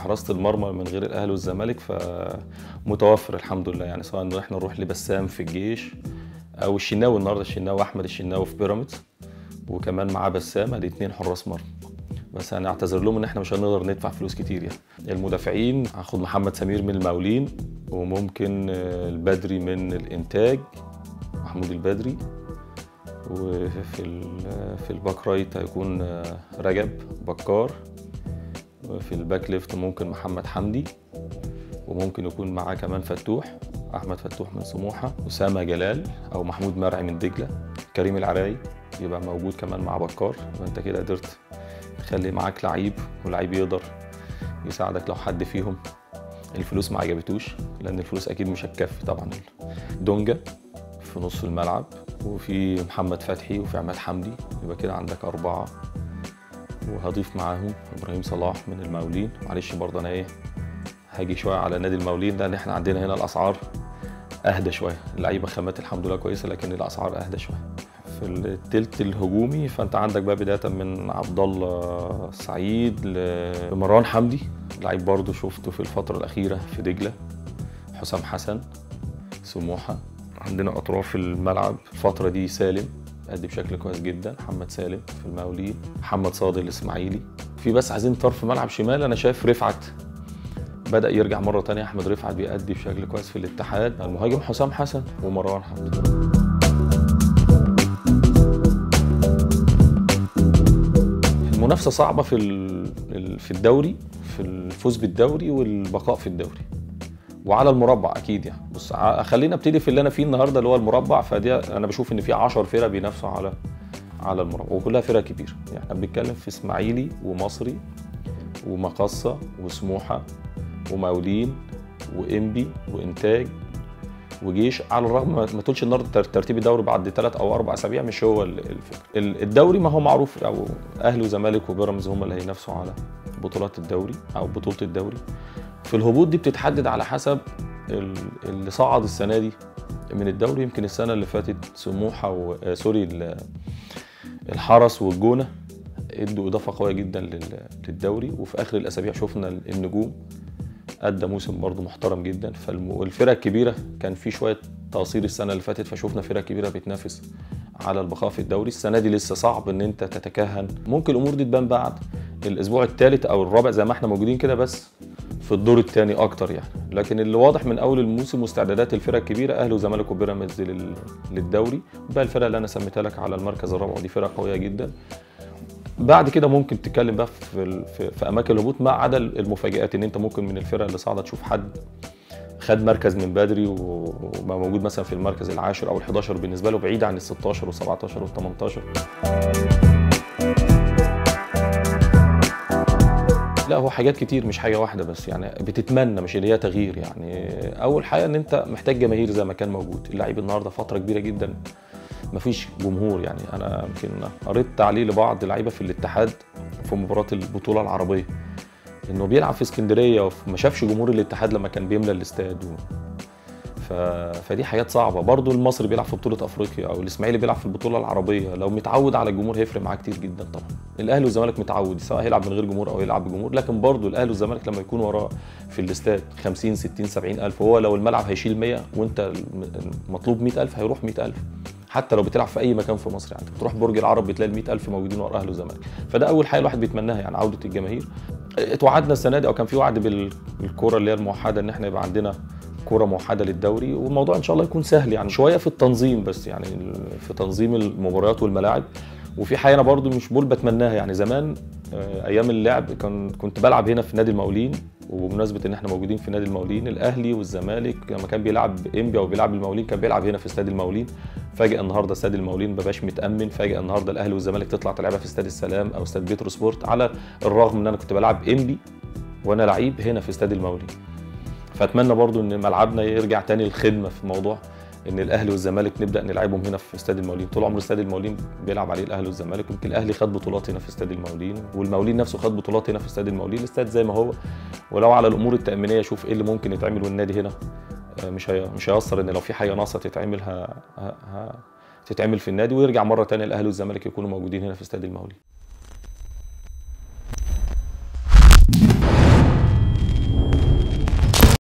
حراسه المرمى من غير الاهلي والزمالك فمتوفر الحمد لله يعني سواء ان احنا نروح لبسام في الجيش او الشناوي النهارده الشناوي احمد الشناوي في بيراميدز وكمان معاه بسام ادي اتنين حراس مرمى بس انا اعتذر لهم ان احنا مش هنقدر ندفع فلوس كتير يعني المدافعين هاخد محمد سمير من المقاولين وممكن آه، البدري من الانتاج محمود البدري وفي ال- في الباك رايت هيكون آه، رجب بكار وفي الباك ليفت ممكن محمد حمدي وممكن يكون معاه كمان فتوح احمد فتوح من سموحه اسامه جلال او محمود مرعي من دجله كريم العراي يبقى موجود كمان مع بكار وانت كده قدرت تخلي معاك لعيب ولعيب يقدر يساعدك لو حد فيهم الفلوس ما عجبتوش لان الفلوس اكيد مش هتكفي طبعا دونجا في نص الملعب وفي محمد فتحي وفي عماد حمدي يبقى كده عندك اربعه وهضيف معاهم ابراهيم صلاح من المقاولين معلش برضه انا ايه هاجي شويه على نادي المقاولين لان احنا عندنا هنا الاسعار اهدى شويه اللعيبه خامات الحمد لله كويسه لكن الاسعار اهدى شويه في التلت الهجومي فانت عندك بقى بدايه من عبد الله سعيد لمروان حمدي لعيب برضه شفته في الفتره الاخيره في دجله حسام حسن سموحه عندنا اطراف الملعب الفتره دي سالم أدي بشكل كويس جدا محمد سالم في المقاولين محمد صادق الاسماعيلي في بس عايزين طرف ملعب شمال انا شايف رفعت بدا يرجع مره تانية احمد رفعت بيأدي بشكل كويس في الاتحاد المهاجم حسام حسن ومروان حمدي المنافسه صعبه في ال- في الدوري في الفوز بالدوري والبقاء في الدوري وعلى المربع اكيد يعني بص ع- خلينا ابتدي في اللي انا فيه النهارده اللي هو المربع فدي انا بشوف ان في 10 فرق بينافسوا على على المربع وكلها فرق كبيره يعني احنا بنتكلم في اسماعيلي ومصري ومقصه وسموحه ومقاولين وانبي وانتاج وجيش على الرغم ما ما تقولش النهارده تر- ترتيب الدوري بعد ثلاث او اربع اسابيع مش هو ال- الفكره ال- الدوري ما هو معروف او اهلي وزمالك وبيراميدز هم اللي هينافسوا على بطولات الدوري او بطوله الدوري في الهبوط دي بتتحدد على حسب ال- اللي صعد السنه دي من الدوري يمكن السنه اللي فاتت سموحه و... آه، سوري ال- الحرس والجونه ادوا اضافه قويه جدا لل- للدوري وفي اخر الاسابيع شفنا النجوم ادى موسم برضه محترم جدا فالفرق الكبيره كان في شويه تقصير السنه اللي فاتت فشوفنا فرق كبيره بتنافس على البقاء في الدوري السنه دي لسه صعب ان انت تتكهن ممكن الامور دي تبان بعد الاسبوع الثالث او الرابع زي ما احنا موجودين كده بس في الدور الثاني اكتر يعني لكن اللي واضح من اول الموسم واستعدادات الفرق الكبيره اهلي وزمالك وبيراميدز لل- للدوري بقى الفرق اللي انا سميتها لك على المركز الرابع ودي فرق قويه جدا بعد كده ممكن تتكلم بقى في ال- في, في اماكن الهبوط ما عدا المفاجات ان انت ممكن من الفرق اللي صاعده تشوف حد خد مركز من بدري و- وبقى موجود مثلا في المركز العاشر او ال11 بالنسبه له بعيد عن ال16 وال17 وال18 لا هو حاجات كتير مش حاجه واحده بس يعني بتتمنى مش اللي هي تغيير يعني اول حاجه ان انت محتاج جماهير زي ما كان موجود اللعيب النهارده فتره كبيره جدا مفيش جمهور يعني انا يمكن قريت تعليق لبعض لعيبه في الاتحاد في مباراه البطوله العربيه انه بيلعب في اسكندريه وما شافش جمهور الاتحاد لما كان بيملى الاستاد و... ف... فدي حاجات صعبه برضو المصري بيلعب في بطوله افريقيا او الاسماعيلي بيلعب في البطوله العربيه لو متعود على الجمهور هيفرق معاه كتير جدا طبعا الاهلي والزمالك متعود سواء هيلعب من غير جمهور او يلعب بجمهور لكن برضو الاهلي والزمالك لما يكون وراه في الاستاد 50 60 70 الف هو لو الملعب هيشيل 100 وانت الم- المطلوب 100 الف هيروح 100 الف حتى لو بتلعب في اي مكان في مصر يعني بتروح برج العرب بتلاقي ال 100 الف موجودين ورا اهلي والزمالك فده اول حاجه الواحد بيتمناها يعني عوده الجماهير اتوعدنا السنه دي او كان في وعد بال- بالكره اللي هي الموحده ان احنا يبقى عندنا كره موحده للدوري والموضوع ان شاء الله يكون سهل يعني شويه في التنظيم بس يعني ال- في تنظيم المباريات والملاعب وفي حاجه انا برضو مش بقول بتمناها يعني زمان آه، ايام اللعب كان كنت بلعب هنا في نادي المقاولين وبمناسبه ان احنا موجودين في نادي المقاولين الاهلي والزمالك لما كان بيلعب انبي او بيلعب المقاولين كان بيلعب هنا في استاد المقاولين فجاه النهارده استاد المقاولين مبقاش متامن فجاه النهارده الاهلي والزمالك تطلع تلعبها في استاد السلام او استاد بيترو سبورت على الرغم ان انا كنت بلعب انبي وانا لعيب هنا في استاد المقاولين فاتمنى برضو ان ملعبنا يرجع تاني الخدمه في موضوع ان الاهلي والزمالك نبدا نلعبهم هنا في استاد المقاولين طول عمر استاد المقاولين بيلعب عليه الاهلي والزمالك يمكن الاهلي خد بطولات هنا في استاد المقاولين والمقاولين نفسه خد بطولات هنا في استاد المقاولين الاستاد زي ما هو ولو على الامور التامينيه شوف ايه اللي ممكن يتعمل والنادي هنا آه، مش هي مش هيأثر ان لو في حاجه ناقصه تتعمل ها ها ها تتعمل في النادي ويرجع مره تانية الاهلي والزمالك يكونوا موجودين هنا في استاد المقاولين